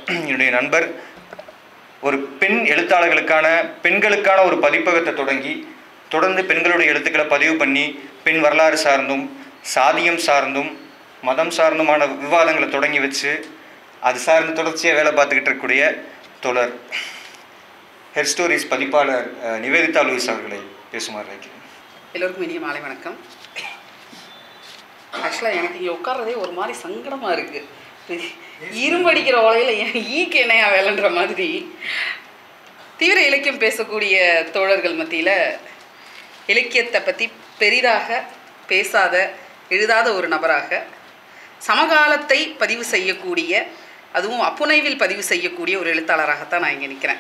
என்னுடைய நண்பர் ஒரு பெண் எழுத்தாளர்களுக்கான பெண்களுக்கான ஒரு பதிப்பகத்தை தொடங்கி தொடர்ந்து பெண்களுடைய எழுத்துக்களை பதிவு பண்ணி பெண் வரலாறு சார்ந்தும் சாதியம் சார்ந்தும் மதம் சார்ந்துமான விவாதங்களை தொடங்கி வச்சு அது சார்ந்து தொடர்ச்சியாக வேலை பார்த்துக்கிட்டு இருக்கக்கூடிய தோழர் ஹெட் ஸ்டோரிஸ் பதிப்பாளர் அஹ், நிவேதிதா லூயிஸ் அவர்களை பேசுமாறு வைக்கிறேன் எல்லோருக்கும் இனிய மாலை வணக்கம் ஆக்சுவலாக எனக்கு இங்கே உட்கார்றதே ஒரு மாதிரி சங்கடமாக இருக்குது இரும்படிக்கிற உலையில் என் ஈக்கு என்னையா வேலைன்ற மாதிரி தீவிர இலக்கியம் பேசக்கூடிய தோழர்கள் மத்தியில் இலக்கியத்தை பற்றி பெரிதாக பேசாத எழுதாத ஒரு நபராக சமகாலத்தை பதிவு செய்யக்கூடிய அதுவும் அப்புனைவில் பதிவு செய்யக்கூடிய ஒரு எழுத்தாளராகத்தான் நான் இங்கே நிற்கிறேன்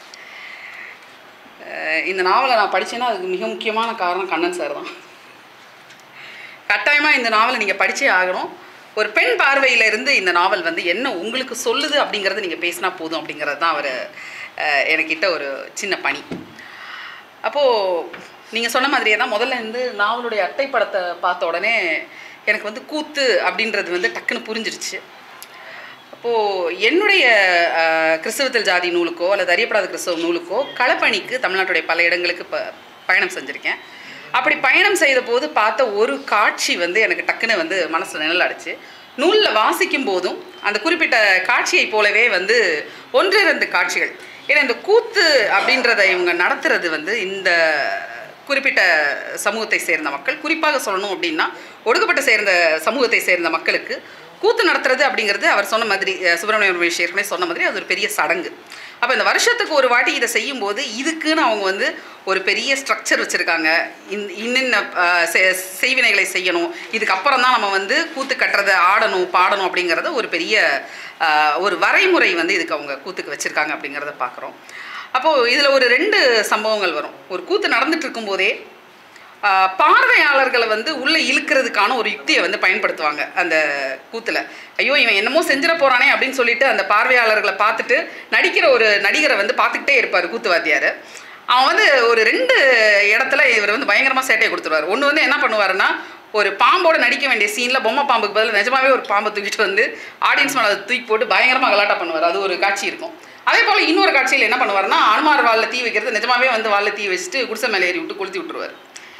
அஹ் இந்த நாவலை நான் படித்தேன்னா அதுக்கு மிக முக்கியமான காரணம் கண்ணன் சார் தான் கட்டாயமாக இந்த நாவலை நீங்கள் படிச்சே ஆகணும் ஒரு பெண் பார்வையில இருந்து இந்த நாவல் வந்து என்ன உங்களுக்கு சொல்லுது அப்படிங்கிறத நீங்கள் பேசினா போதும் அப்படிங்கிறது தான் அவர் எனக்கிட்ட ஒரு சின்ன பணி அப்போது நீங்கள் சொன்ன மாதிரியே தான் முதல்ல இருந்து நாவலுடைய அட்டைப்படத்தை பார்த்த உடனே எனக்கு வந்து கூத்து அப்படின்றது வந்து டக்குன்னு புரிஞ்சிருச்சு அப்போது என்னுடைய அஹ், கிறிஸ்தவத்தில் ஜாதி நூலுக்கோ அல்லது அறியப்படாத கிறிஸ்தவ நூலுக்கோ களப்பணிக்கு தமிழ்நாட்டுடைய பல இடங்களுக்கு ப பயணம் செஞ்சுருக்கேன் அப்படி பயணம் செய்த போது பார்த்த ஒரு காட்சி வந்து எனக்கு டக்குன்னு வந்து மனசில் நிழல் அடிச்சு நூலில் வாசிக்கும் போதும் அந்த குறிப்பிட்ட காட்சியை போலவே வந்து ஒன்றிரண்டு காட்சிகள் ஏன்னா இந்த கூத்து அப்படின்றத இவங்க நடத்துறது வந்து இந்த குறிப்பிட்ட சமூகத்தை சேர்ந்த மக்கள் குறிப்பாக சொல்லணும் அப்படின்னா ஒடுக்கப்பட்ட சேர்ந்த சமூகத்தை சேர்ந்த மக்களுக்கு கூத்து நடத்துறது அப்படிங்கிறது அவர் சொன்ன மாதிரி அஹ், சுப்பிரமணியம் ரமேஷ் ஏற்கனவே சொன்ன மாதிரி அது ஒரு பெரிய சடங்கு அப்போ இந்த வருஷத்துக்கு ஒரு வாட்டி இதை செய்யும்போது இதுக்குன்னு அவங்க வந்து ஒரு பெரிய ஸ்ட்ரக்சர் வச்சுருக்காங்க இன் இன்னின்ன அஹ், செ- செய்வினைகளை செய்யணும் இதுக்கப்புறம் தான் நம்ம வந்து கூத்து கட்டுறதை ஆடணும் பாடணும் அப்படிங்கிறத ஒரு பெரிய அஹ், ஒரு வரைமுறை வந்து இதுக்கு அவங்க கூத்துக்கு வச்சுருக்காங்க அப்படிங்கிறத பார்க்குறோம் அப்போது இதில் ஒரு ரெண்டு சம்பவங்கள் வரும் ஒரு கூத்து நடந்துட்டு இருக்கும்போதே ஆஹ், பார்வையாளர்களை வந்து உள்ளே இழுக்கிறதுக்கான ஒரு யுக்தியை வந்து பயன்படுத்துவாங்க அந்த கூத்தில் ஐயோ இவன் என்னமோ செஞ்சிட போகிறானே அப்படின்னு சொல்லிட்டு அந்த பார்வையாளர்களை பார்த்துட்டு நடிக்கிற ஒரு நடிகரை வந்து பார்த்துக்கிட்டே இருப்பார் கூத்துவாத்தியார் அவன் வந்து ஒரு ரெண்டு இடத்துல இவர் வந்து பயங்கரமாக சேட்டையை கொடுத்துருவார் ஒன்று வந்து என்ன பண்ணுவாருன்னா ஒரு பாம்போட நடிக்க வேண்டிய சீனில் பொம்மை பாம்புக்கு பதில் நிஜமாவே ஒரு பாம்பை தூக்கிட்டு வந்து ஆடியன்ஸ் மேலே அதை தூக்கி போட்டு பயங்கரமாக கலாட்டா பண்ணுவார் அது ஒரு காட்சி இருக்கும் அதே போல் இன்னொரு காட்சியில் என்ன பண்ணுவாருன்னா அனுமார் வாலில் தீ வைக்கிறது நிஜமாவே வந்து வாலில் தீ வச்சுட்டு குடிசை மேலே ஏறி விட்டு கொளுத்தி விட்டுருவார்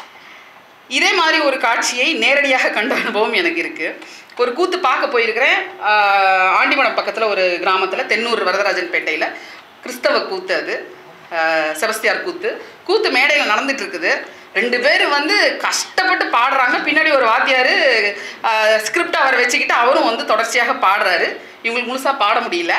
இதே மாதிரி ஒரு காட்சியை நேரடியாக கண்ட அனுபவம் எனக்கு இருக்குது ஒரு கூத்து பார்க்க போயிருக்கிறேன் ஆஹ் ஆண்டிமடம் பக்கத்தில் ஒரு கிராமத்தில் தென்னூர் வரதராஜன் பேட்டையில் கிறிஸ்தவ கூத்து அது ஆஹ் செபஸ்தியார் கூத்து கூத்து மேடையில் நடந்துட்டு இருக்குது ரெண்டு பேர் வந்து கஷ்டப்பட்டு பாடுறாங்க பின்னாடி ஒரு வாத்தியார் ஸ்கிரிப்ட் அவரை வச்சுக்கிட்டு அவரும் வந்து தொடர்ச்சியாக பாடுறாரு இவங்களுக்கு முழுசாக பாட முடியல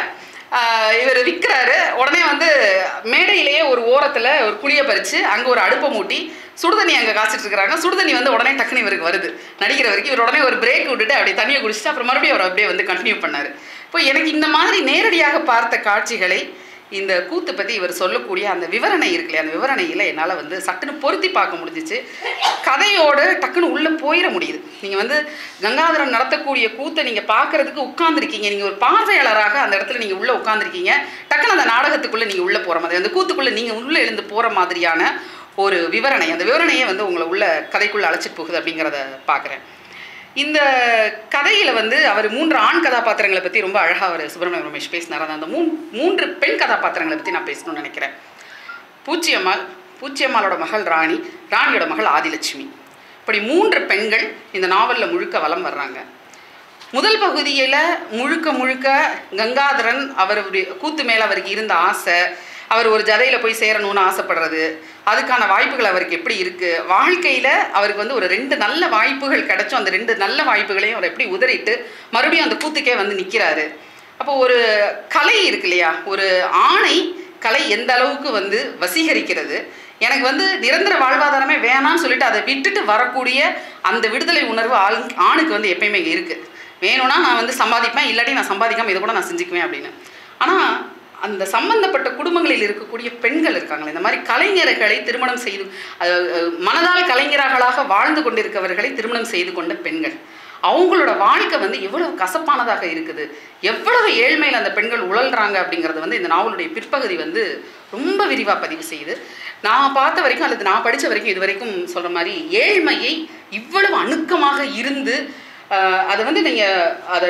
இவர் விற்கிறாரு உடனே வந்து மேடையிலேயே ஒரு ஓரத்தில் ஒரு குழியை பறித்து அங்கே ஒரு அடுப்பை மூட்டி சுடுதண்ணி அங்கே காய்ச்சிட்டு இருக்கிறாங்க சுடுதண்ணி வந்து உடனே டக்குனு இவருக்கு வருது நடிக்கிற வரைக்கும் இவர் உடனே ஒரு பிரேக் விட்டுட்டு அப்படியே தண்ணியை குடிச்சிட்டு அப்புறம் மறுபடியும் அவர் அப்படியே வந்து கண்டினியூ பண்ணார் இப்போ எனக்கு இந்த மாதிரி நேரடியாக பார்த்த காட்சிகளை இந்த கூத்து பற்றி இவர் சொல்லக்கூடிய அந்த விவரணை இருக்குல்லையா அந்த விவரணையில் என்னால் வந்து சட்டுன்னு பொருத்தி பார்க்க முடிஞ்சிச்சு கதையோட டக்குன்னு உள்ளே போயிட முடியுது நீங்கள் வந்து கங்காதரன் நடத்தக்கூடிய கூத்தை நீங்கள் பார்க்கறதுக்கு உட்காந்துருக்கீங்க நீங்கள் ஒரு பார்வையாளராக அந்த இடத்துல நீங்கள் உள்ளே உட்காந்துருக்கீங்க டக்குன்னு அந்த நாடகத்துக்குள்ளே நீங்கள் உள்ளே போகிற மாதிரி அந்த கூத்துக்குள்ளே நீங்கள் உள்ளே எழுந்து போகிற மாதிரியான ஒரு விவரணை அந்த விவரணையே வந்து உங்களை உள்ள கதைக்குள்ளே அழைச்சிட்டு போகுது அப்படிங்கிறத பார்க்குறேன் இந்த கதையில் வந்து அவர் மூன்று ஆண் கதாபாத்திரங்களை பற்றி ரொம்ப அழகாக அவர் சுப்பிரமணிய ரமேஷ் பேசினார் அந்த மூ மூன்று பெண் கதாபாத்திரங்களை பற்றி நான் பேசணும்னு நினைக்கிறேன் பூச்சியம்மாள் பூச்சியம்மாளோட மகள் ராணி ராணியோட மகள் ஆதிலட்சுமி இப்படி மூன்று பெண்கள் இந்த நாவலில் முழுக்க வலம் வர்றாங்க முதல் பகுதியில் முழுக்க முழுக்க கங்காதரன் அவருடைய கூத்து மேலே அவருக்கு இருந்த ஆசை அவர் ஒரு ஜதையில் போய் சேரணும்னு ஆசைப்படுறது அதுக்கான வாய்ப்புகள் அவருக்கு எப்படி இருக்குது வாழ்க்கையில் அவருக்கு வந்து ஒரு ரெண்டு நல்ல வாய்ப்புகள் கிடைச்சும் அந்த ரெண்டு நல்ல வாய்ப்புகளையும் அவர் எப்படி உதறிட்டு மறுபடியும் அந்த கூத்துக்கே வந்து நிற்கிறாரு அப்போ ஒரு கலை இருக்கு இல்லையா ஒரு ஆணை கலை எந்த அளவுக்கு வந்து வசீகரிக்கிறது எனக்கு வந்து நிரந்தர வாழ்வாதாரமே வேணாம்னு சொல்லிட்டு அதை விட்டுட்டு வரக்கூடிய அந்த விடுதலை உணர்வு ஆள் ஆணுக்கு வந்து எப்பயுமே இருக்குது வேணும்னா நான் வந்து சம்பாதிப்பேன் இல்லாட்டி நான் சம்பாதிக்காம இதை கூட நான் செஞ்சுக்குவேன் அப்படின்னு ஆனால் அந்த சம்பந்தப்பட்ட குடும்பங்களில் இருக்கக்கூடிய பெண்கள் இருக்காங்களே இந்த மாதிரி கலைஞர்களை திருமணம் செய்து அஹ், அஹ், மனதால் கலைஞர்களாக வாழ்ந்து கொண்டிருக்கவர்களை திருமணம் செய்து கொண்ட பெண்கள் அவங்களோட வாழ்க்கை வந்து எவ்வளவு கசப்பானதாக இருக்குது எவ்வளவு ஏழ்மையில் அந்த பெண்கள் உழல்றாங்க அப்படிங்கிறது வந்து இந்த நாவலுடைய பிற்பகுதி வந்து ரொம்ப விரிவாக பதிவு செய்யுது நான் பார்த்த வரைக்கும் அல்லது நான் படித்த வரைக்கும் இது வரைக்கும் சொல்கிற மாதிரி ஏழ்மையை இவ்வளவு அணுக்கமாக இருந்து ஆஹ், அதை வந்து நீங்கள் அதை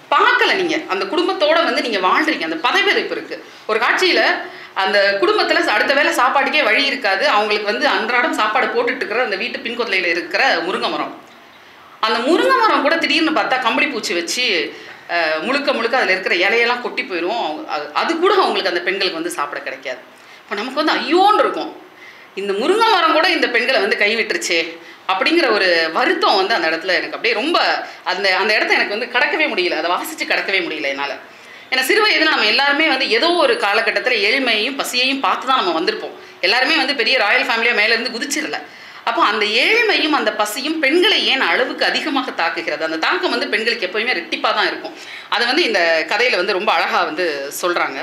பார்க்கல நீங்க அந்த குடும்பத்தோட வந்து நீங்க வாழ்றீங்க அந்த பதவியறிப்பு இருக்கு ஒரு காட்சியில அந்த குடும்பத்துல அடுத்த வேளை சாப்பாட்டுக்கே வழி இருக்காது அவங்களுக்கு வந்து அன்றாடம் சாப்பாடு போட்டுட்டு இருக்கிற அந்த வீட்டு பின்கொதலையில இருக்கிற முருங்கை மரம் அந்த முருங்கை மரம் கூட திடீர்னு பார்த்தா கம்பளி பூச்சி வச்சு அஹ், முழுக்க முழுக்க அதில் இருக்கிற இலையெல்லாம் கொட்டி போயிடும் அவங்க- அது- அது கூட அவங்களுக்கு அந்த பெண்களுக்கு வந்து சாப்பிட கிடைக்காது இப்போ நமக்கு வந்து ஐயோன்னு இருக்கும் இந்த முருங்கை மரம் கூட இந்த பெண்களை வந்து கைவிட்டுருச்சே அப்படிங்கிற ஒரு வருத்தம் வந்து அந்த இடத்துல எனக்கு அப்படியே ரொம்ப அந்த அந்த இடத்த எனக்கு வந்து கடக்கவே முடியல அதை வாசித்து கடக்கவே முடியல என்னால் ஏன்னா சிறு வயதில் நம்ம எல்லாருமே வந்து ஏதோ ஒரு காலகட்டத்தில் ஏழ்மையையும் பசியையும் பார்த்து தான் நம்ம வந்திருப்போம் எல்லாருமே வந்து பெரிய ராயல் ஃபேமிலியாக மேலேருந்து குதிச்சிடல அப்போ அந்த ஏழ்மையும் அந்த பசியும் பெண்களை ஏன் அளவுக்கு அதிகமாக தாக்குகிறது அந்த தாக்கம் வந்து பெண்களுக்கு எப்போயுமே ரெட்டிப்பாக தான் இருக்கும் அதை வந்து இந்த கதையில் வந்து ரொம்ப அழகாக வந்து சொல்கிறாங்க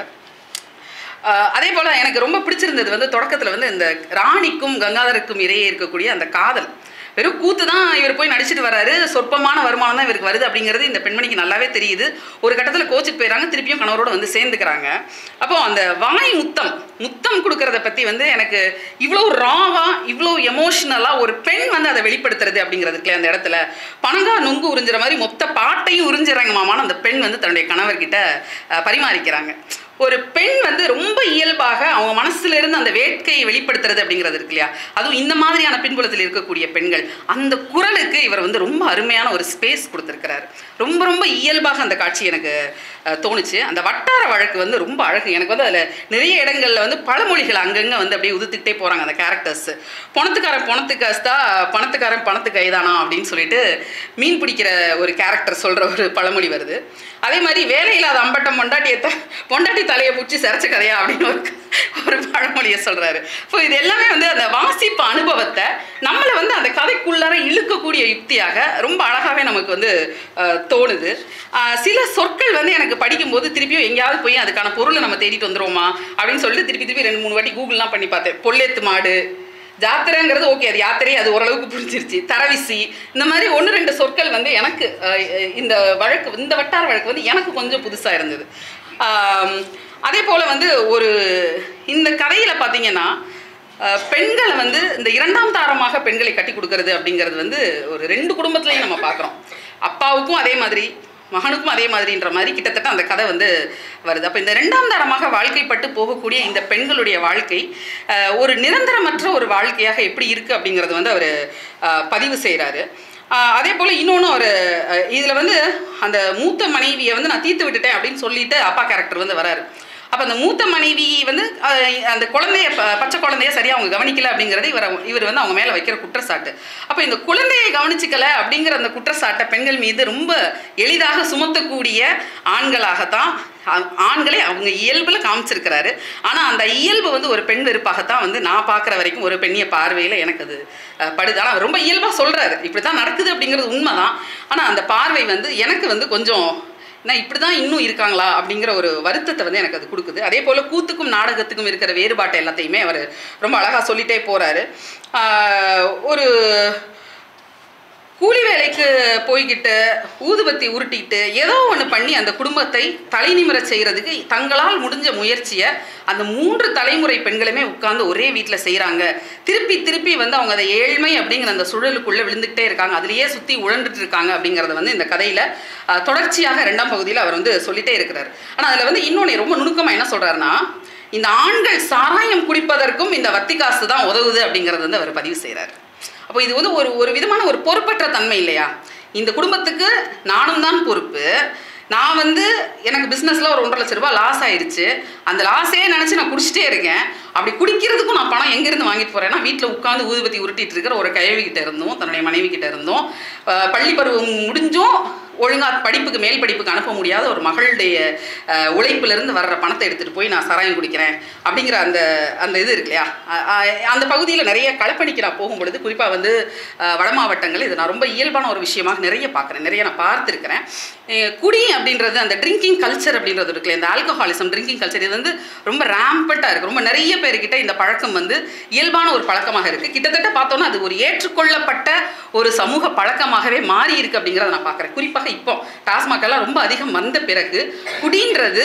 ஆஹ் அதே போல் எனக்கு ரொம்ப பிடிச்சிருந்தது வந்து தொடக்கத்தில் வந்து இந்த ராணிக்கும் கங்காதருக்கும் இடையே இருக்கக்கூடிய அந்த காதல் வெறும் கூத்து தான் இவர் போய் நடிச்சிட்டு வராரு சொற்பமான வருமானம் தான் இவருக்கு வருது அப்படிங்கிறது இந்த பெண்மணிக்கு நல்லாவே தெரியுது ஒரு கட்டத்தில் கோச்சிட்டு போயிடறாங்க திருப்பியும் கணவரோட வந்து சேர்ந்துக்கிறாங்க அப்போ அந்த வாய் முத்தம் முத்தம் கொடுக்கறத பற்றி வந்து எனக்கு இவ்வளோ ராவா இவ்வளோ எமோஷ்னலாக ஒரு பெண் வந்து அதை வெளிப்படுத்துறது அப்படிங்கிறதுக்குல அந்த இடத்துல பனங்கா நொங்கு உறிஞ்சுற மாதிரி மொத்த பாட்டையும் உறிஞ்சுறாங்க மாமான்னு அந்த பெண் வந்து தன்னுடைய கணவர்கிட்ட அஹ், பரிமாறிக்கிறாங்க ஒரு பெண் வந்து ரொம்ப இயல்பாக அவங்க மனசுல இருந்து அந்த வேட்கையை வெளிப்படுத்துறது அப்படிங்கிறது இருக்கு இல்லையா அதுவும் இந்த மாதிரியான பின்புலத்தில் இருக்கக்கூடிய பெண்கள் அந்த குரலுக்கு இவர் வந்து ரொம்ப அருமையான ஒரு ஸ்பேஸ் கொடுத்துருக்கிறாரு ரொம்ப ரொம்ப இயல்பாக அந்த காட்சி எனக்கு அஹ், தோணுச்சு அந்த வட்டார வழக்கு வந்து ரொம்ப அழகு எனக்கு வந்து அதில் நிறைய இடங்கள்ல வந்து பழமொழிகள் அங்கங்கே வந்து அப்படியே உதுத்துக்கிட்டே போகிறாங்க அந்த கேரக்டர்ஸ் பணத்துக்காரன் பணத்துக்கு அஸ்தா பணத்துக்காரன் பணத்துக்கு கைதானா அப்படின்னு சொல்லிட்டு மீன் பிடிக்கிற ஒரு கேரக்டர் சொல்கிற ஒரு பழமொழி வருது அதே மாதிரி வேலையில்லாத அம்பட்டம் பொண்டாட்டியை த பொண்டாட்டி தலையை பிடிச்சி சிறச்ச கதையா அப்படின்னு ஒரு ஒரு பழமொழியை சொல்றாரு இப்போ இது எல்லாமே வந்து அந்த வாசிப்பு அனுபவத்தை நம்மளை வந்து அந்த கதைக்குள்ளார இழுக்கக்கூடிய யுக்தியாக ரொம்ப அழகாவே நமக்கு வந்து அஹ், தோணுது அஹ், சில சொற்கள் வந்து எனக்கு படிக்கும்போது திருப்பியும் எங்கேயாவது போய் அதுக்கான பொருளை நம்ம தேடிட்டு வந்துருவோமா அப்படின்னு சொல்லிட்டு திருப்பி திருப்பி ரெண்டு மூணு வாட்டி கூகுள்லாம் பண்ணி பார்த்தேன் பொல்லேத்து மாடு ஜாத்திரைங்கிறது ஓகே அது யாத்திரை அது ஓரளவுக்கு புரிஞ்சிருச்சு தரவிசி இந்த மாதிரி ஒன்று ரெண்டு சொற்கள் வந்து எனக்கு அஹ், அஹ், இந்த வழக்கு இந்த வட்டார வழக்கு வந்து எனக்கு கொஞ்சம் புதுசாக இருந்தது ஆம், அதே போல் வந்து ஒரு இந்த கதையில் பார்த்தீங்கன்னா அஹ், பெண்களை வந்து இந்த இரண்டாம் தாரமாக பெண்களை கட்டி கொடுக்கறது அப்படிங்கிறது வந்து ஒரு ரெண்டு குடும்பத்துலையும் நம்ம பார்க்குறோம் அப்பாவுக்கும் அதே மாதிரி மகனுக்கும் அதே மாதிரின்ற மாதிரி கிட்டத்தட்ட அந்த கதை வந்து வருது அப்போ இந்த ரெண்டாம் தரமாக வாழ்க்கைப்பட்டு போகக்கூடிய இந்த பெண்களுடைய வாழ்க்கை அஹ், ஒரு நிரந்தரமற்ற ஒரு வாழ்க்கையாக எப்படி இருக்குது அப்படிங்கிறது வந்து அவர் பதிவு செய்கிறாரு அதே போல் இன்னொன்று ஒரு இதில் வந்து அந்த மூத்த மனைவியை வந்து நான் தீர்த்து விட்டுட்டேன் அப்படின்னு சொல்லிட்டு அப்பா கேரக்டர் வந்து வராரு அப்போ அந்த மூத்த மனைவி வந்து அஹ், அந்த குழந்தைய ப- பச்சை குழந்தைய சரியாக அவங்க கவனிக்கல அப்படிங்கிறது இவர் இவர் வந்து அவங்க மேலே வைக்கிற குற்றச்சாட்டு அப்போ இந்த குழந்தையை கவனிச்சிக்கல அப்படிங்கிற அந்த குற்றச்சாட்டை பெண்கள் மீது ரொம்ப எளிதாக சுமத்தக்கூடிய ஆண்களாகத்தான் ஆ- ஆண்களை அவங்க இயல்பில் காமிச்சிருக்கிறாரு ஆனால் அந்த இயல்பு வந்து ஒரு பெண் வெறுப்பாகத்தான் வந்து நான் பார்க்குற வரைக்கும் ஒரு பெண்ணிய பார்வையில் எனக்கு அது அஹ், படுது ஆனால் ரொம்ப இயல்பாக சொல்கிறாரு இப்படி தான் நடக்குது அப்படிங்கிறது உண்மைதான் ஆனால் அந்த பார்வை வந்து எனக்கு வந்து கொஞ்சம் நான் இப்படி தான் இன்னும் இருக்காங்களா அப்படிங்கிற ஒரு வருத்தத்தை வந்து எனக்கு அது கொடுக்குது அதே போல் கூத்துக்கும் நாடகத்துக்கும் இருக்கிற வேறுபாட்டை எல்லாத்தையுமே அவர் ரொம்ப அழகாக சொல்லிட்டே போகிறாரு ஒரு கூலி வேலைக்கு போய்கிட்டு ஊதுபத்தி உருட்டிக்கிட்டு ஏதோ ஒன்று பண்ணி அந்த குடும்பத்தை தலைநிமிர செய்கிறதுக்கு தங்களால் முடிஞ்ச முயற்சியை அந்த மூன்று தலைமுறை பெண்களுமே உட்கார்ந்து ஒரே வீட்டில் செய்கிறாங்க திருப்பி திருப்பி வந்து அவங்க அதை ஏழ்மை அப்படிங்கிற அந்த சுழலுக்குள்ளே விழுந்துக்கிட்டே இருக்காங்க அதுலேயே சுற்றி உழண்டுட்டு இருக்காங்க அப்படிங்கிறத வந்து இந்த கதையில் தொடர்ச்சியாக ரெண்டாம் பகுதியில் அவர் வந்து சொல்லிட்டே இருக்கிறார் ஆனால் அதில் வந்து இன்னொன்று ரொம்ப நுணுக்கமாக என்ன சொல்கிறாருன்னா இந்த ஆண்கள் சாராயம் குடிப்பதற்கும் இந்த வத்தி காசு தான் உதவுது அப்படிங்கிறது வந்து அவர் பதிவு செய்கிறார் அப்போ இது வந்து ஒரு ஒரு விதமான ஒரு பொறுப்பற்ற தன்மை இல்லையா இந்த குடும்பத்துக்கு நானும் தான் பொறுப்பு நான் வந்து எனக்கு பிஸ்னஸில் ஒரு ஒன்றரை லட்ச ரூபாய் லாஸ் ஆயிடுச்சு அந்த லாஸே நினச்சி நான் குடிச்சிட்டே இருக்கேன் அப்படி குடிக்கிறதுக்கும் நான் பணம் எங்கேருந்து வாங்கிட்டு போகிறேன்னா வீட்டில் உட்காந்து ஊதுபத்தி உருட்டிட்டு இருக்கிற ஒரு கிழவி கிட்ட இருந்தும் தன்னுடைய மனைவி கிட்ட இருந்தும் அஹ் பள்ளி பருவம் முடிஞ்சும் ஒழுங்காக படிப்புக்கு மேல் படிப்புக்கு அனுப்ப முடியாத ஒரு மகளுடைய அஹ், உழைப்பிலிருந்து வர்ற பணத்தை எடுத்துகிட்டு போய் நான் சாராயம் குடிக்கிறேன் அப்படிங்கிற அந்த அந்த இது இருக்கு இல்லையா அ- அ- அந்த பகுதியில் நிறைய களப்பணிக்கு நான் போகும்பொழுது குறிப்பாக வந்து அஹ், வட மாவட்டங்கள் இது நான் ரொம்ப இயல்பான ஒரு விஷயமாக நிறைய பார்க்குறேன் நிறைய நான் பார்த்துருக்கிறேன் அஹ், குடி அப்படின்றது அந்த ட்ரிங்கிங் கல்ச்சர் அப்படின்றது இருக்குல்ல இந்த ஆல்கஹாலிசம் ட்ரிங்கிங் கல்ச்சர் இது வந்து ரொம்ப ரேம்பட்டாக இருக்குது ரொம்ப நிறைய பேர்கிட்ட இந்த பழக்கம் வந்து இயல்பான ஒரு பழக்கமாக இருக்குது கிட்டத்தட்ட பார்த்தோன்னா அது ஒரு ஏற்றுக்கொள்ளப்பட்ட ஒரு சமூக பழக்கமாகவே மாறி இருக்கு அப்படிங்கிறத நான் பார்க்குறேன் குறிப்பாக இப்போ டாஸ்மாக் எல்லாம் ரொம்ப அதிகம் வந்த பிறகு குடின்றது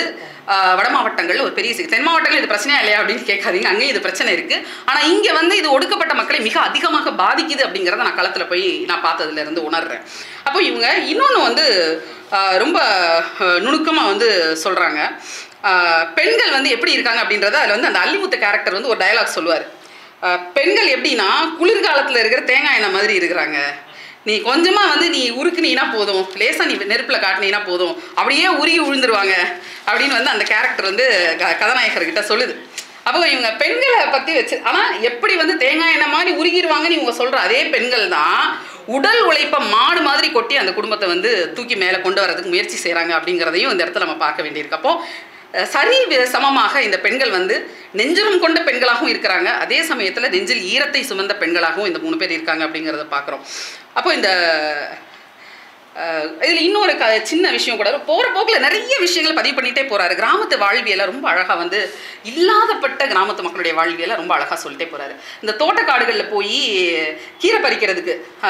ஆஹ், வட மாவட்டங்கள் ஒரு பெரிய சிக்கல் தென் மாவட்டங்கள் இது பிரச்சனையா இல்லையா அப்படின்னு கேட்காதீங்க அங்கேயும் இது பிரச்சனை இருக்கு ஆனா இங்க வந்து இது ஒடுக்கப்பட்ட மக்களை மிக அதிகமாக பாதிக்குது அப்படிங்கிறத நான் களத்துல போய் நான் பார்த்ததுல இருந்து உணர்றேன் அப்போ இவங்க இன்னொன்று வந்து ஆஹ், ரொம்ப ஆஹ், நுணுக்கமா வந்து சொல்றாங்க ஆஹ், பெண்கள் வந்து எப்படி இருக்காங்க அப்படின்றத அதில் வந்து அந்த அல்லிமுத்து கேரக்டர் வந்து ஒரு டயலாக் சொல்லுவார் பெண்கள் எப்படின்னா குளிர்காலத்தில் இருக்கிற தேங்காய் எண்ணெய் மாதிரி இருக்கிறாங்க நீ கொஞ்சமா வந்து நீ உருக்குனீனா போதும் லேசா நீ நெருப்புல காட்டினீனா போதும் அப்படியே உருகி விழுந்துருவாங்க அப்படின்னு வந்து அந்த கேரக்டர் வந்து க கதாநாயகர்கிட்ட சொல்லுது அப்போ இவங்க பெண்களை பத்தி வச்சு ஆனா எப்படி வந்து தேங்காய் எண்ணெய் மாதிரி உருகிடுவாங்கன்னு இவங்க சொல்ற அதே பெண்கள் தான் உடல் உழைப்பை மாடு மாதிரி கொட்டி அந்த குடும்பத்தை வந்து தூக்கி மேலே கொண்டு வரதுக்கு முயற்சி செய்றாங்க அப்படிங்கிறதையும் இந்த இடத்துல நம்ம பார்க்க வேண்டியிருக்கு அப்போ அஹ், சரி வி- சமமாக இந்த பெண்கள் வந்து நெஞ்சலும் கொண்ட பெண்களாகவும் இருக்கிறாங்க அதே சமயத்தில் நெஞ்சில் ஈரத்தை சுமந்த பெண்களாகவும் இந்த மூணு பேர் இருக்காங்க அப்படிங்கிறத பார்க்குறோம் அப்போ இந்த இதில் இன்னொரு க சின்ன விஷயம் கூட போகிற போக்கில் நிறைய விஷயங்கள் பதிவு பண்ணிகிட்டே போகிறாரு கிராமத்து வாழ்வியலை ரொம்ப அழகாக வந்து இல்லாதப்பட்ட கிராமத்து மக்களுடைய வாழ்வியலை ரொம்ப அழகாக சொல்லிட்டே போகிறாரு இந்த தோட்டக்காடுகளில் போய் கீரை பறிக்கிறதுக்கு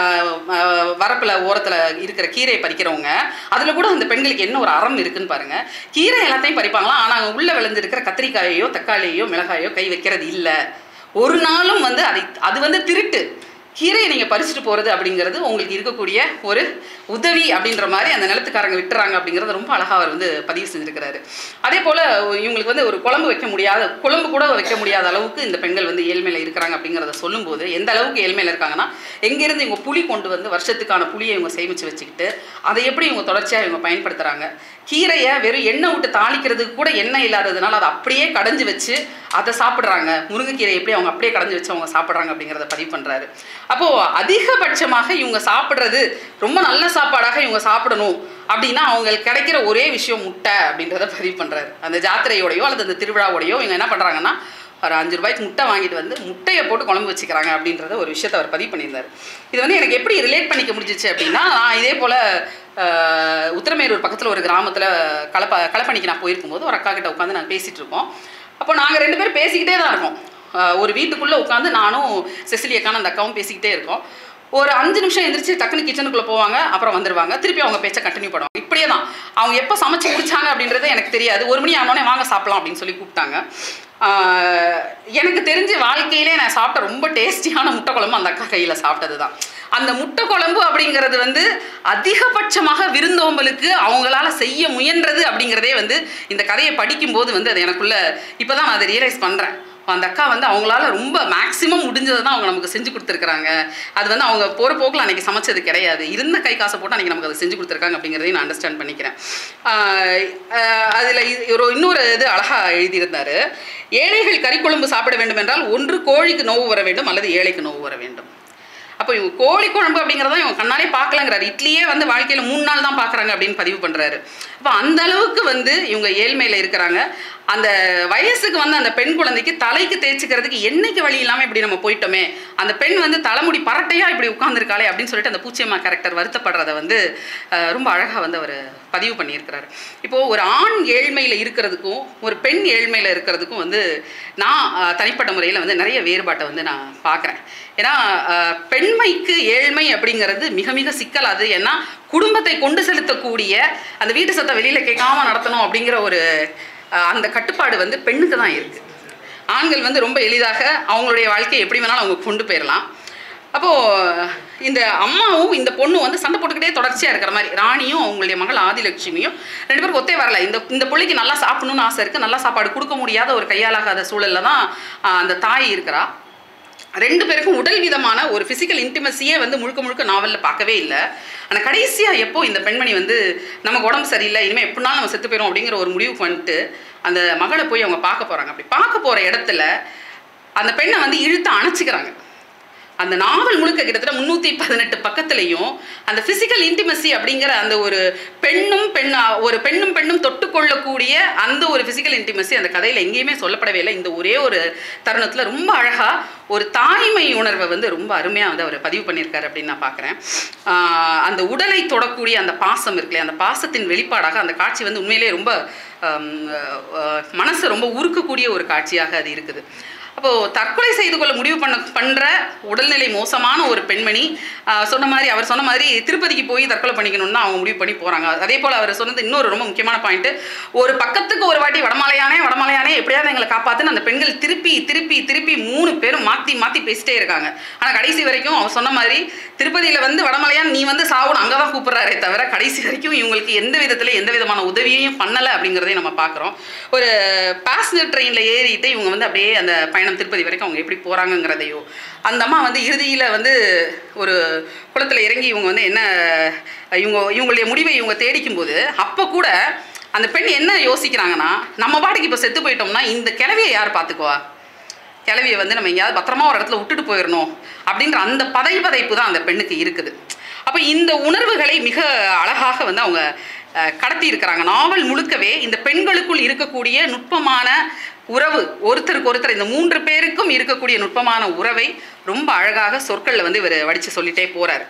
வரப்பில் ஓரத்தில் இருக்கிற கீரையை பறிக்கிறவங்க அதில் கூட அந்த பெண்களுக்கு என்ன ஒரு அறம் இருக்குன்னு பாருங்கள் கீரை எல்லாத்தையும் பறிப்பாங்களாம் ஆனால் அங்கே உள்ளே விளைஞ்சிருக்கிற கத்திரிக்காயையோ தக்காளியோ மிளகாயோ கை வைக்கிறது இல்லை ஒரு நாளும் வந்து அதை அது வந்து திருட்டு கீரையை நீங்கள் பறிச்சுட்டு போகிறது அப்படிங்கிறது உங்களுக்கு இருக்கக்கூடிய ஒரு உதவி அப்படின்ற மாதிரி அந்த நிலத்துக்காரங்க விட்டுறாங்க அப்படிங்கிறத ரொம்ப அழகாக அவர் வந்து பதிவு செஞ்சுருக்கிறாரு அதே போல் இவங்களுக்கு வந்து ஒரு குழம்பு வைக்க முடியாத குழம்பு கூட வைக்க முடியாத அளவுக்கு இந்த பெண்கள் வந்து ஏழ்மையில் இருக்கிறாங்க அப்படிங்கிறத சொல்லும்போது எந்த அளவுக்கு ஏழ்மையில் இருக்காங்கன்னா எங்கேருந்து இவங்க புளி கொண்டு வந்து வருஷத்துக்கான புளியை இவங்க சேமித்து வச்சுக்கிட்டு அதை எப்படி இவங்க தொடர்ச்சியாக இவங்க பயன்படுத்துகிறாங்க கீரையை வெறும் எண்ணெய் விட்டு தாளிக்கிறதுக்கு கூட எண்ணெய் இல்லாததுனால அதை அப்படியே கடைஞ்சு வச்சு அதை சாப்பிட்றாங்க முருங்கைக்கீரை எப்படி அவங்க அப்படியே கடைஞ்சு வச்சு அவங்க சாப்பிட்றாங்க அப்படிங்கிறத பதிவு பண்ணுறாரு அப்போது அதிகபட்சமாக இவங்க சாப்பிட்றது ரொம்ப நல்ல சாப்பாடாக இவங்க சாப்பிடணும் அப்படின்னா அவங்களுக்கு கிடைக்கிற ஒரே விஷயம் முட்டை அப்படின்றத பதிவு பண்ணுறாரு அந்த ஜாத்திரையோடையோ அல்லது அந்த திருவிழாவோடையோ இவங்க என்ன பண்ணுறாங்கன்னா ஒரு அஞ்சு ரூபாய்க்கு முட்டை வாங்கிட்டு வந்து முட்டையை போட்டு குழம்பு வச்சுக்கிறாங்க அப்படின்றத ஒரு விஷயத்தை அவர் பதிவு பண்ணியிருந்தார் இது வந்து எனக்கு எப்படி ரிலேட் பண்ணிக்க முடிஞ்சிச்சு அப்படின்னா நான் இதே போல் உத்திரமேரூர் பக்கத்தில் ஒரு கிராமத்தில் களப்ப களப்பணிக்கு நான் போயிருக்கும்போது ஒரு அக்கா கிட்ட உட்காந்து நாங்கள் பேசிகிட்டு இருக்கோம் அப்போ நாங்கள் ரெண்டு பேரும் பேசிக்கிட்டே தான் இருக்கோம் ஆஹ் ஒரு வீட்டுக்குள்ளே உட்காந்து நானும் செசிலி அக்கான அந்த அக்காவும் பேசிக்கிட்டே இருக்கோம் ஒரு அஞ்சு நிமிஷம் எந்திரிச்சு டக்குனு கிச்சனுக்குள்ளே போவாங்க அப்புறம் வந்துருவாங்க திருப்பி அவங்க பேச்சை கண்டினியூ பண்ணுவாங்க இப்படியே தான் அவங்க எப்போ சமைச்சு முடிச்சாங்க அப்படின்றது எனக்கு தெரியாது ஒரு மணி ஆனோடனே வாங்க சாப்பிடலாம் அப்படின்னு சொல்லி கூப்பிட்டாங்க ஆஹ் எனக்கு தெரிஞ்ச வாழ்க்கையிலே நான் சாப்பிட்ட ரொம்ப டேஸ்டியான முட்டை குழம்பு அந்த அக்கா கையில் சாப்பிட்டது தான் அந்த முட்டை குழம்பு அப்படிங்கிறது வந்து அதிகபட்சமாக விருந்தோம்பலுக்கு அவங்களால செய்ய முயன்றது அப்படிங்கிறதே வந்து இந்த கதையை படிக்கும்போது வந்து அது எனக்குள்ள இப்போ தான் நான் அதை ரியலைஸ் பண்ணுறேன் அந்த அக்கா வந்து அவங்களால ரொம்ப மேக்ஸிமம் முடிஞ்சதை தான் அவங்க நமக்கு செஞ்சு கொடுத்துருக்குறாங்க அது வந்து அவங்க போகிற போக்கில் அன்றைக்கி சமைச்சது கிடையாது இருந்த கை காசை போட்டு அன்றைக்கி நமக்கு அதை செஞ்சு கொடுத்துருக்காங்க அப்படிங்கிறதையும் நான் அண்டர்ஸ்டாண்ட் பண்ணிக்கிறேன் அதில் ஒரு இன்னொரு இது அழகாக எழுதியிருந்தார் ஏழைகள் கறிக்குழம்பு சாப்பிட வேண்டும் என்றால் ஒன்று கோழிக்கு நோவு வர வேண்டும் அல்லது ஏழைக்கு நோவு வர வேண்டும் அப்போ இவங்க கோழி குழம்பு அப்படிங்கிறத இவங்க கண்ணாலே பார்க்கலங்கிறாரு இட்லியே வந்து வாழ்க்கையில் மூணு நாள் தான் பார்க்குறாங்க அப்படின்னு பதிவு பண்ணுறாரு அப்போ அந்த அளவுக்கு வந்து இவங்க ஏழ்மையில் இருக்கிறாங்க அந்த வயசுக்கு வந்து அந்த பெண் குழந்தைக்கு தலைக்கு தேய்ச்சிக்கிறதுக்கு என்னைக்கு வழி இல்லாமல் இப்படி நம்ம போயிட்டோமே அந்த பெண் வந்து தலைமுடி பரட்டையாக இப்படி உட்காந்துருக்காளே அப்படின்னு சொல்லிட்டு அந்த பூச்சியம்மா கேரக்டர் வருத்தப்படுறத வந்து அஹ், ரொம்ப அழகாக வந்து அவர் பதிவு பண்ணியிருக்கிறாரு இப்போது ஒரு ஆண் ஏழ்மையில் இருக்கிறதுக்கும் ஒரு பெண் ஏழ்மையில் இருக்கிறதுக்கும் வந்து நான் அஹ், தனிப்பட்ட முறையில் வந்து நிறைய வேறுபாட்டை வந்து நான் பார்க்குறேன் ஏன்னா அஹ், பெண்மைக்கு ஏழ்மை அப்படிங்கிறது மிக மிக சிக்கலாது ஏன்னா குடும்பத்தை கொண்டு செலுத்தக்கூடிய அந்த வீட்டு சத்தை வெளியில் கேட்காம நடத்தணும் அப்படிங்கிற ஒரு அஹ், அந்த கட்டுப்பாடு வந்து பெண்ணுக்கு தான் இருக்குது ஆண்கள் வந்து ரொம்ப எளிதாக அவங்களுடைய வாழ்க்கையை எப்படி வேணாலும் அவங்க கொண்டு போயிடலாம் அப்போது இந்த அம்மாவும் இந்த பொண்ணும் வந்து சண்டை போட்டுக்கிட்டே தொடர்ச்சியாக இருக்கிற மாதிரி ராணியும் அவங்களுடைய மகள் ஆதிலட்சுமியும் ரெண்டு பேரும் ஒத்தே வரல இந்த இந்த பிள்ளைக்கு நல்லா சாப்பிடணும்னு ஆசை இருக்குது நல்லா சாப்பாடு கொடுக்க முடியாத ஒரு கையாலாகாத சூழலில் தான் ஆஹ், அந்த தாய் இருக்கிறா ரெண்டு பேருக்கும் உடல் விதமான ஒரு ஃபிசிக்கல் இன்டிமசியே வந்து முழுக்க முழுக்க நாவலில் பார்க்கவே இல்லை ஆனால் கடைசியாக எப்போ இந்த பெண்மணி வந்து நமக்கு உடம்பு சரியில்லை இனிமேல் எப்படினாலும் நம்ம செத்து போயிடும் அப்படிங்கிற ஒரு முடிவு பண்ணிட்டு அந்த மகளை போய் அவங்க பார்க்க போகிறாங்க அப்படி பார்க்க போகிற இடத்துல அந்த பெண்ணை வந்து இழுத்து அணைச்சிக்கிறாங்க அந்த நாவல் முழுக்க கிட்டத்தட்ட முந்நூற்றி பதினெட்டு பக்கத்துலையும் அந்த ஃபிசிக்கல் இன்டிமசி அப்படிங்கிற அந்த ஒரு பெண்ணும் பெண்ணா ஒரு பெண்ணும் பெண்ணும் தொட்டுக்கொள்ளக்கூடிய அந்த ஒரு ஃபிசிக்கல் இன்டிமசி அந்த கதையில் எங்கேயுமே சொல்லப்படவே இல்லை இந்த ஒரே ஒரு தருணத்தில் ரொம்ப அழகாக ஒரு தாய்மை உணர்வை வந்து ரொம்ப அருமையாக வந்து அவர் பதிவு பண்ணியிருக்காரு அப்படின்னு நான் பார்க்குறேன் அந்த உடலை தொடக்கூடிய அந்த பாசம் இருக்குல்லையா அந்த பாசத்தின் வெளிப்பாடாக அந்த காட்சி வந்து உண்மையிலேயே ரொம்ப ஆம், அஹ், மனசை ரொம்ப உருக்கக்கூடிய ஒரு காட்சியாக அது இருக்குது அப்போது தற்கொலை செய்து கொள்ள முடிவு பண்ண பண்ணுற உடல்நிலை மோசமான ஒரு பெண்மணி ஆஹ் சொன்ன மாதிரி அவர் சொன்ன மாதிரி திருப்பதிக்கு போய் தற்கொலை பண்ணிக்கணும்னு அவங்க முடிவு பண்ணி போகிறாங்க அதே போல் அவர் சொன்னது இன்னொரு ரொம்ப முக்கியமான பாயிண்ட் ஒரு பக்கத்துக்கு ஒரு வாட்டி வடமலையானே வடமலையானே எப்படியாவது எங்களை காப்பாற்றுன்னு அந்த பெண்கள் திருப்பி திருப்பி திருப்பி மூணு பேரும் மாற்றி மாற்றி பேசிட்டே இருக்காங்க ஆனால் கடைசி வரைக்கும் அவர் சொன்ன மாதிரி திருப்பதியில் வந்து வடமலையான் நீ வந்து சாவணும் அங்கே தான் கூப்பிட்றாரே தவிர கடைசி வரைக்கும் இவங்களுக்கு எந்த விதத்தில் எந்த விதமான உதவியையும் பண்ணலை அப்படிங்கிறதையும் நம்ம பார்க்குறோம் ஒரு பேசஞ்சர் ட்ரெயினில் ஏறிட்டு இவங்க வந்து அப்படியே அந்த பயணம் திருப்பதி வரைக்கும் அவங்க எப்படி போகிறாங்கங்கிறதையோ அந்த அம்மா வந்து இறுதியில் வந்து ஒரு குளத்தில் இறங்கி இவங்க வந்து என்ன இவங்க இவங்களுடைய முடிவை இவங்க தேடிக்கும் போது அப்போ கூட அந்த பெண் என்ன யோசிக்கிறாங்கன்னா நம்ம பாட்டுக்கு இப்போ செத்து போயிட்டோம்னா இந்த கிளவியை யார் பார்த்துக்குவா கிளவியை வந்து நம்ம எங்கேயாவது பத்திரமா ஒரு இடத்துல விட்டுட்டு போயிடணும் அப்படின்ற அந்த பதை பதைப்பு தான் அந்த பெண்ணுக்கு இருக்குது அப்போ இந்த உணர்வுகளை மிக அழகாக வந்து அவங்க அஹ், கடத்தி இருக்கிறாங்க நாவல் முழுக்கவே இந்த பெண்களுக்குள் இருக்கக்கூடிய நுட்பமான உறவு ஒருத்தருக்கு ஒருத்தர் இந்த மூன்று பேருக்கும் இருக்கக்கூடிய நுட்பமான உறவை ரொம்ப அழகாக சொற்களில் வந்து இவர் வடித்து சொல்லிட்டே போகிறார்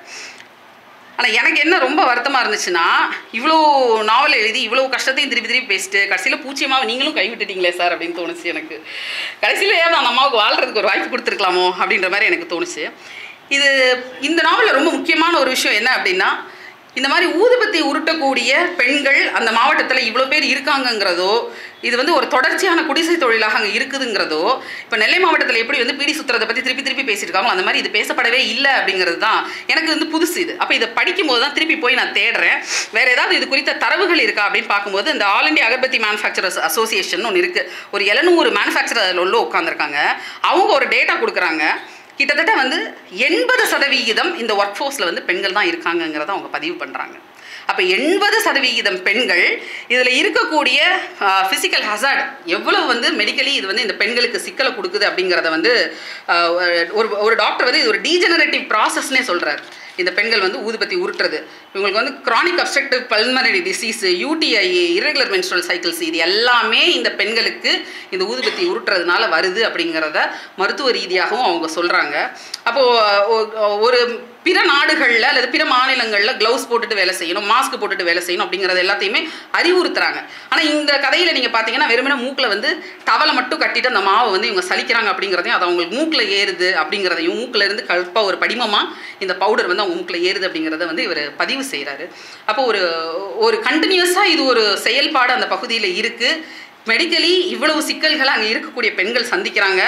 ஆனால் எனக்கு என்ன ரொம்ப வருத்தமாக இருந்துச்சுன்னா இவ்வளோ நாவல் எழுதி இவ்வளோ கஷ்டத்தையும் திருப்பி திருப்பி பேசிட்டு கடைசியில் பூச்சியமாக நீங்களும் கைவிட்டுட்டீங்களே சார் அப்படின்னு தோணுச்சு எனக்கு கடைசியில் ஏன் அந்த அம்மாவுக்கு வாழ்கிறதுக்கு ஒரு வாய்ப்பு கொடுத்துருக்கலாமோ அப்படின்ற மாதிரி எனக்கு தோணுச்சு இது இந்த நாவலில் ரொம்ப முக்கியமான ஒரு விஷயம் என்ன அப்படின்னா இந்த மாதிரி ஊதுபத்தி உருட்டக்கூடிய பெண்கள் அந்த மாவட்டத்தில் இவ்வளோ பேர் இருக்காங்கங்கிறதோ இது வந்து ஒரு தொடர்ச்சியான குடிசை தொழிலாக அங்கே இருக்குதுங்கிறதோ இப்போ நெல்லை மாவட்டத்தில் எப்படி வந்து பீடி சுத்துறதை பற்றி திருப்பி திருப்பி பேசியிருக்காங்களோ அந்த மாதிரி இது பேசப்படவே இல்லை அப்படிங்கிறது தான் எனக்கு வந்து புதுசு இது அப்போ இதை படிக்கும்போது தான் திருப்பி போய் நான் தேடுறேன் வேறு ஏதாவது இது குறித்த தரவுகள் இருக்கா அப்படின்னு பார்க்கும்போது இந்த All India agarbatti manufacturers association ஒன்று இருக்குது ஒரு எழுநூறு மேனுஃபேக்சரர் அதில் உள்ள உட்காந்துருக்காங்க அவங்க ஒரு டேட்டா கொடுக்குறாங்க கிட்டத்தட்ட வந்து எண்பது சதவிகிதம் இந்த ஒர்க் ஃபோர்ஸில் வந்து பெண்கள் தான் இருக்காங்கங்கிறத அவங்க பதிவு பண்ணுறாங்க அப்போ எண்பது சதவிகிதம் பெண்கள் இதில் இருக்கக்கூடிய ஃபிசிக்கல் ஹசார்ட் எவ்வளவு வந்து மெடிக்கலி இது வந்து இந்த பெண்களுக்கு சிக்கலை கொடுக்குது அப்படிங்கிறத வந்து ஆஹ், ஒரு ஒரு டாக்டர் வந்து இது ஒரு டீஜெனரேட்டிவ் ப்ராசஸ்னே சொல்கிறார் இந்த பெண்கள் வந்து ஊதுபத்தி உருட்டுறது இவங்களுக்கு வந்து chronic obstructive pulmonary disease UTI irregular menstrual cycles இது எல்லாமே இந்த பெண்களுக்கு இந்த ஊதுபத்தி உருட்டுறதுனால வருது அப்படிங்கிறத மருத்துவ ரீதியாகவும் அவங்க சொல்கிறாங்க அப்போது ஒரு பிற நாடுகளில் அல்லது பிற மாநிலங்களில் க்ளவுஸ் போட்டுட்டு வேலை செய்யணும் மாஸ்க் போட்டுட்டு வேலை செய்யணும் அப்படிங்கிறது எல்லாத்தையுமே அறிவுறுத்துறாங்க ஆனால் இந்த கதையில் நீங்கள் பார்த்தீங்கன்னா வெறுமனே மூக்கில் வந்து டவலை மட்டும் கட்டிட்டு அந்த மாவை வந்து இவங்க சலிக்கிறாங்க அப்படிங்கிறதையும் அது அவங்களுக்கு மூக்கில் ஏறுது அப்படிங்கிறதையும் மூக்கில் இருந்து கல்பாக ஒரு படிமமாக இந்த பவுடர் வந்து அவங்க மூக்கில் ஏறுது அப்படிங்கிறத வந்து இவர் பதிவு செய்கிறாரு அப்போ ஒரு ஒரு கண்டினியூஸாக இது ஒரு செயல்பாடு அந்த பகுதியில் இருக்குது மெடிக்கலி இவ்வளவு சிக்கல்களை அங்கே இருக்கக்கூடிய பெண்கள் சந்திக்கிறாங்க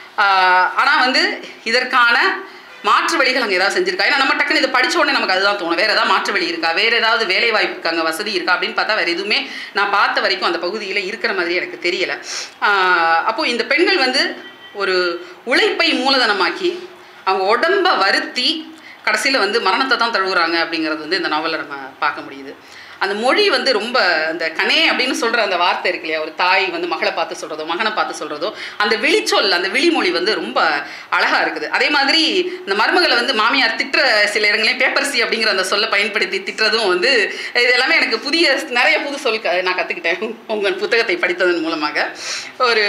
ஆனால் வந்து இதற்கான மாற்று வழிகள் அங்கே ஏதாவது செஞ்சிருக்கா ஏன்னா நம்ம டக்குன்னு இதை படிச்ச உடனே நமக்கு அதுதான் தோணும் வேறு ஏதாவது மாற்று வழி இருக்கா வேறு ஏதாவது வேலை வாய்ப்புக்கு அங்கே வசதி இருக்கா அப்படின்னு பார்த்தா வேறு எதுவுமே நான் பார்த்த வரைக்கும் அந்த பகுதியில் இருக்கிற மாதிரி எனக்கு தெரியல அப்போ இந்த பெண்கள் வந்து ஒரு உழைப்பை மூலதனமாக்கி அவங்க உடம்ப வருத்தி கடைசியில் வந்து மரணத்தை தான் தழுவுறாங்க அப்படிங்கிறது வந்து இந்த நாவலில் நம்ம பார்க்க முடியுது அந்த மொழி வந்து ரொம்ப அந்த கனே அப்படின்னு சொல்கிற அந்த வார்த்தை இருக்கு இல்லையா ஒரு தாய் வந்து மகளை பார்த்து சொல்கிறதோ மகனை பார்த்து சொல்கிறதோ அந்த விழிச்சொல் அந்த விழிமொழி வந்து ரொம்ப அழகாக இருக்குது அதே மாதிரி இந்த மருமகளை வந்து மாமியார் திட்டுற சில இடங்களையும் பேப்பர்சி அப்படிங்கிற அந்த சொல்லை பயன்படுத்தி திட்டுறதும் வந்து இது எல்லாமே எனக்கு புதிய நிறைய புது சொல் க- நான் கற்றுக்கிட்டேன் உங்கள் புத்தகத்தை படித்ததன் மூலமாக ஒரு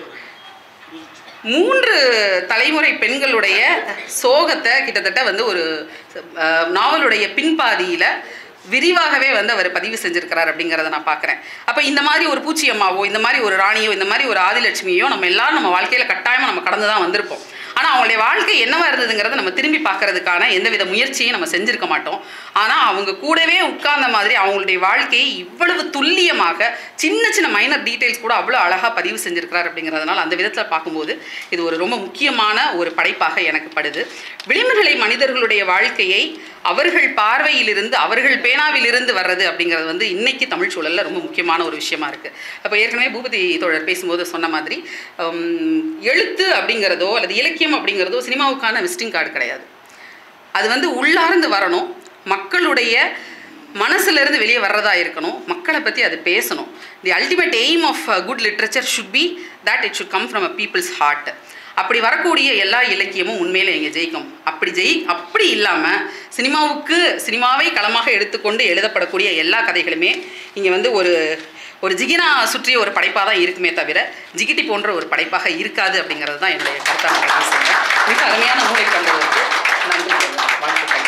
மூன்று தலைமுறை பெண்களுடைய சோகத்தை கிட்டத்தட்ட வந்து ஒரு அஹ், நாவலுடைய பின்பாதியில் விரிவாகவே வந்து அவர் பதிவு செஞ்சிருக்கிறார் அப்படிங்கிறத நான் பார்க்குறேன் அப்போ இந்த மாதிரி ஒரு பூச்சி அம்மாவோ இந்த மாதிரி ஒரு ராணியோ இந்த மாதிரி ஒரு ஆதிலட்சுமியோ நம்ம எல்லாரும் நம்ம வாழ்க்கையில் கட்டாயமாக நம்ம கடந்து தான் வந்திருப்போம் ஆனால் அவங்களுடைய வாழ்க்கை என்னவா இருந்ததுங்கிறத நம்ம திரும்பி பார்க்கறதுக்கான எந்தவித முயற்சியும் நம்ம செஞ்சிருக்க மாட்டோம் ஆனால் அவங்க கூடவே உட்கார்ந்த மாதிரி அவங்களுடைய வாழ்க்கையை இவ்வளவு துல்லியமாக சின்ன சின்ன மைனர் டீட்டெயில்ஸ் கூட அவ்வளோ அழகாக பதிவு செஞ்சிருக்கிறார் அப்படிங்கிறதுனால அந்த விதத்தில் பார்க்கும்போது இது ஒரு ரொம்ப முக்கியமான ஒரு படைப்பாக எனக்கு படுது விளிம்புநிலை மனிதர்களுடைய வாழ்க்கையை அவர்கள் பார்வையிலிருந்து அவர்கள் பேனாவிலிருந்து வர்றது அப்படிங்கிறது வந்து இன்னைக்கு தமிழ் சூழல்ல ரொம்ப முக்கியமான ஒரு விஷயமா இருக்கு அப்போ ஏற்கனவே பூபதி தோழர் பேசும்போது சொன்ன மாதிரி ஹம், எழுத்து அப்படிங்கிறதோ அல்லது இலக்கியம் அப்படிங்கிறதோ சினிமாவுக்கான விசிட்டிங் கார்டு கிடையாது அது வந்து உள்ளார்ந்து வரணும் மக்களுடைய மனசுல இருந்து வெளியே வர்றதா இருக்கணும் மக்களை பற்றி அது பேசணும் the ultimate aim of good literature should be that it should come from a people's heart அப்படி வரக்கூடிய எல்லா இலக்கியமும் உண்மையிலே இங்கே ஜெயிக்கும் அப்படி ஜெயி அப்படி இல்லாமல் சினிமாவுக்கு சினிமாவை களமாக எடுத்துக்கொண்டு எழுதப்படக்கூடிய எல்லா கதைகளுமே இங்கே வந்து ஒரு ஒரு ஜிகினா சுற்றிய ஒரு படைப்பாக தான் இருக்குமே தவிர ஜிகிட்டி போன்ற ஒரு படைப்பாக இருக்காது அப்படிங்கிறது தான் என்னுடைய கருத்தாக நான் பதிவு செய்கிறேன் மிக அருமையான நூலை கண்டதற்கு நன்றி வாழ்த்துக்கள்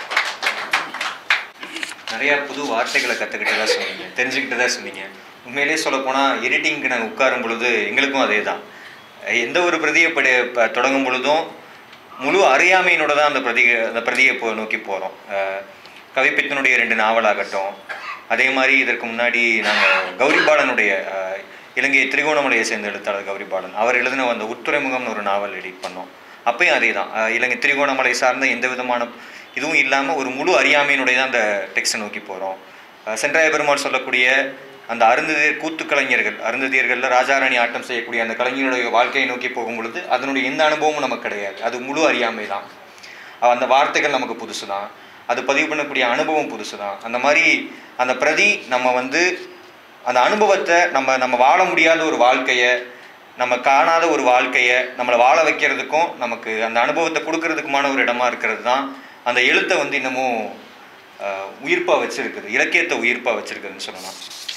நிறையா புது வார்த்தைகளை கற்றுக்கிட்டதா சொன்னீங்க தெரிஞ்சுக்கிட்டதா சொன்னீங்க உண்மையிலேயே சொல்லப்போனால் எடிட்டிங்க்கு நாங்கள் உட்காரும் பொழுது எங்களுக்கும் அதே தான் எந்த ஒரு பிரதியை படி ப- தொடங்கும் பொழுதும் முழு அறியாமையினோட தான் அந்த பிரதி அந்த பிரதியை போ நோக்கி போகிறோம் கவிப்பித்தனுடைய ரெண்டு நாவலாகட்டும் அதே மாதிரி இதற்கு முன்னாடி நாங்கள் கௌரிபாலனுடைய அஹ், இலங்கை திரிகோணமலையை சேர்ந்த எழுத்தாளர் கௌரிபாலன் அவர் எழுதின அந்த உட்துறைமுகம்னு ஒரு நாவல் எடிட் பண்ணோம் அப்பயும் அதே தான் அஹ், இலங்கை திரிகோணமலை சார்ந்த எந்த விதமான இதுவும் இல்லாமல் ஒரு முழு அறியாமையினுடைய தான் அந்த டெக்ஸ்ட்டை நோக்கி போகிறோம் சென்றாய பெருமாள் சொல்லக்கூடிய அந்த அருந்ததியர் கூத்து கலைஞர்கள் அருந்ததியர்களில் ராஜாராணி ஆட்டம் செய்யக்கூடிய அந்த கலைஞருடைய வாழ்க்கையை நோக்கி போகும் பொழுது அதனுடைய எந்த அனுபவமும் நமக்கு கிடையாது அது முழு அறியாமை தான் அந்த வார்த்தைகள் நமக்கு புதுசு தான் அது பதிவு பண்ணக்கூடிய அனுபவம் புதுசு தான் அந்த மாதிரி அந்த பிரதி நம்ம வந்து அந்த அனுபவத்தை நம்ம நம்ம வாழ முடியாத ஒரு வாழ்க்கையை நம்ம காணாத ஒரு வாழ்க்கையை நம்மளை வாழ வைக்கிறதுக்கும் நமக்கு அந்த அனுபவத்தை கொடுக்கறதுக்குமான ஒரு இடமா இருக்கிறது தான் அந்த எழுத்தை வந்து இன்னமும் உயிர்ப்பாக வச்சிருக்குது இலக்கியத்தை உயிர்ப்பாக வச்சிருக்குதுன்னு சொல்லலாம்